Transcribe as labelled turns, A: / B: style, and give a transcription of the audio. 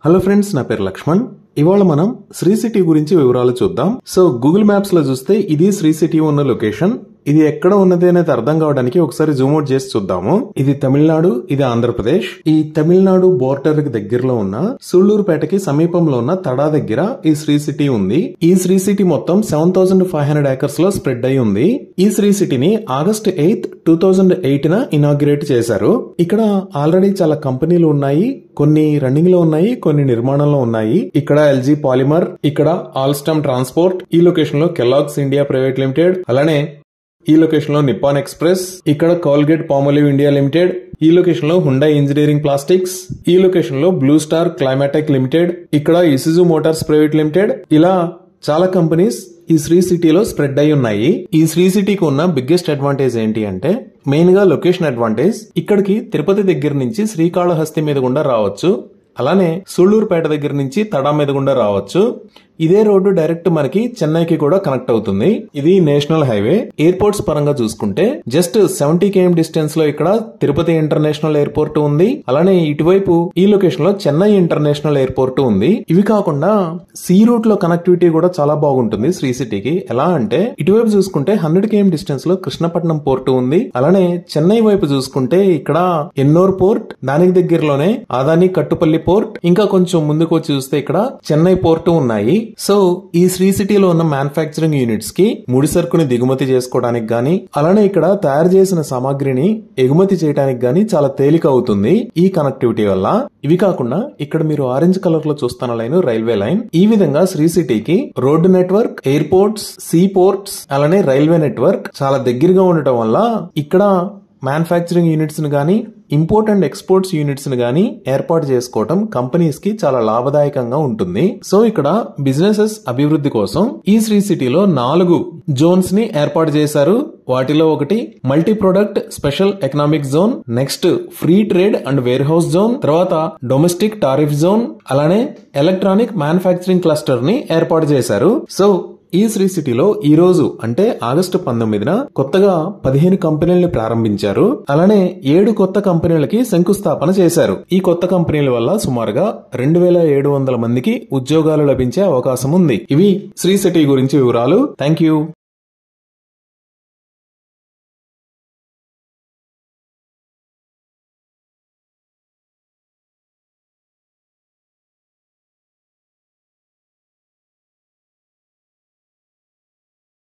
A: hello friends నా పేరు లక్ష్మణ్ ఇవాళ మనం శ్రీ సిటీ గురించి వివరాలు చూద్దాం సో గూగుల్ మ్యాప్స్ లో చూస్తే ఇది శ్రీ సిటీ ఉన్న లొకేషన్ ఇది ఎక్కడ ఉన్నది అనేది అర్థం కావడానికి ఒకసారి జూమ్ అవుట్ చేసి చూద్దాము ఇది తమిళనాడు ఇది ఆంధ్రప్రదేశ్ ఈ తమిళనాడు బోర్డర్ కి దగ్గరలో ఉన్న సూళ్లూరుపేటకి సమీపంలో ఉన్న తడా దగ్గర ఈ శ్రీ సిటీ ఉంది ఈ శ్రీ సిటీ మొత్తం seven thousand five hundred acres లో స్ప్రెడ్ అయి ఉంది ఈ శ్రీ సిటీని August eighth two thousand eight న ఇనాగ్రేట్ చేశారు ఇక్కడ ఆల్రెడీ చాలా కంపెనీలు ఉన్నాయి కొన్ని రన్నింగ్ లో ఉన్నాయి కొన్ని నిర్మాణంలో ఉన్నాయి ఇక్కడ ఎల్జీ పాలిమర్ ఇక్కడ ఆల్స్టమ్ ట్రాన్స్పోర్ట్ ఈ లొకేషన్ లో కెలాగ్స్ ఇండియా ప్రైవేట్ లిమిటెడ్ అలానే ఈ లొకేషన్ లో నిప్పాన్ ఎక్స్ప్రెస్ ఇక్కడ కోల్గేట్ పామోలివ్ ఇండియా లిమిటెడ్ ఈ లొకేషన్ లో హుండా ఇంజనీరింగ్ ప్లాస్టిక్స్ ఈ లొకేషన్ లో బ్లూ స్టార్ క్లైమాటెక్ లిమిటెడ్ ఇక్కడ ఇసుజు మోటార్స్ ప్రైవేట్ లిమిటెడ్ ఇలా చాలా కంపెనీస్ ఈ శ్రీ సిటీలో స్ప్రెడ్ అయి ఉన్నాయి ఈ శ్రీ సిటీకి ఉన్న బిగ్గెస్ట్ అడ్వాంటేజ్ ఏంటి అంటే మెయిన్ గా లొకేషన్ అడ్వాంటేజ్ ఇక్కడికి తిరుపతి దగ్గర నుంచి శ్రీకాళహస్తి మీద గుండా రావచ్చు అలానే సూళ్లూరుపేట దగ్గర నుంచి తడా మీద గుండా రావచ్చు ఇదే రోడ్డు డైరెక్ట్ మనకి చెన్నైకి కూడా కనెక్ట్ అవుతుంది ఇది నేషనల్ హైవే ఎయిర్పోర్ట్స్ పరంగా చూసుకుంటే జస్ట్ సెవెంటీ కేఎం డిస్టెన్స్ లో ఇక్కడ తిరుపతి ఇంటర్నేషనల్ ఎయిర్పోర్ట్ ఉంది అలానే ఇటువైపు ఈ లొకేషన్ లో చెన్నై ఇంటర్నేషనల్ ఎయిర్పోర్ట్ ఉంది ఇవి కాకుండా సీ రూట్ లో కనెక్టివిటీ కూడా చాలా బాగుంటుంది శ్రీ సిటీకి ఎలా అంటే ఇటువైపు చూసుకుంటే హండ్రెడ్ కేఎం డిస్టెన్స్ లో కృష్ణపట్నం పోర్ట్ ఉంది అలానే చెన్నై వైపు చూసుకుంటే ఇక్కడ ఎన్నోర్ పోర్ట్ దానికి దగ్గరలోనే ఆదాని కట్టుపల్లి పోర్ట్ ఇంకా కొంచెం ముందుకు వచ్చి చూస్తే ఇక్కడ చెన్నై పోర్టు ఉన్నాయి సో ఈ శ్రీ సిటీలో ఉన్న మ్యానుఫ్యాక్చరింగ్ యూనిట్స్ కి ముడి సరుకుని దిగుమతి చేసుకోవడానికి గాని అలానే ఇక్కడ తయారు చేసిన సామాగ్రిని ఎగుమతి చేయడానికి గాని చాలా తేలిక అవుతుంది ఈ కనెక్టివిటీ వల్ల ఇవి కాకుండా ఇక్కడ మీరు ఆరెంజ్ కలర్ లో చూస్తున్న లైన్ రైల్వే లైన్ ఈ విధంగా శ్రీ సిటీకి road network airports sea ports అలానే రైల్వే నెట్వర్క్ చాలా దగ్గరగా ఉండటం వల్ల ఇక్కడ మ్యానుఫ్యాక్చరింగ్ యూనిట్స్ ని గానీ ఇంపోర్ట్ అండ్ ఎక్స్పోర్ట్స్ యూనిట్స్ ని గానీ ఏర్పాటు చేసుకోవటం కంపెనీస్ కి చాలా లాభదాయకంగా ఉంటుంది సో ఇక్కడ బిజినెసెస్ అభివృద్ధి కోసం ఈ శ్రీ సిటీలో నాలుగు జోన్స్ ని ఏర్పాటు చేశారు వాటిలో ఒకటి multi product special economic zone next free trade and warehouse zone తర్వాత డొమెస్టిక్ టారిఫ్ జోన్ అలానే ఎలక్ట్రానిక్ మ్యానుఫ్యాక్చరింగ్ క్లస్టర్ ని ఏర్పాటు చేశారు సో ఈ శ్రీ సిటీలో ఈ రోజు అంటే ఆగస్టు పంతొమ్మిదిన కొత్తగా పదిహేను కంపెనీలను ప్రారంభించారు అలానే ఏడు కొత్త కంపెనీలకి శంకుస్థాపన చేశారు ఈ కొత్త కంపెనీల వల్ల సుమారుగా రెండు వేల ఏడు వందల మందికి ఉద్యోగాలు లభించే అవకాశం ఉంది ఇవి శ్రీ సిటీ గురించి వివరాలు థ్యాంక్ యూ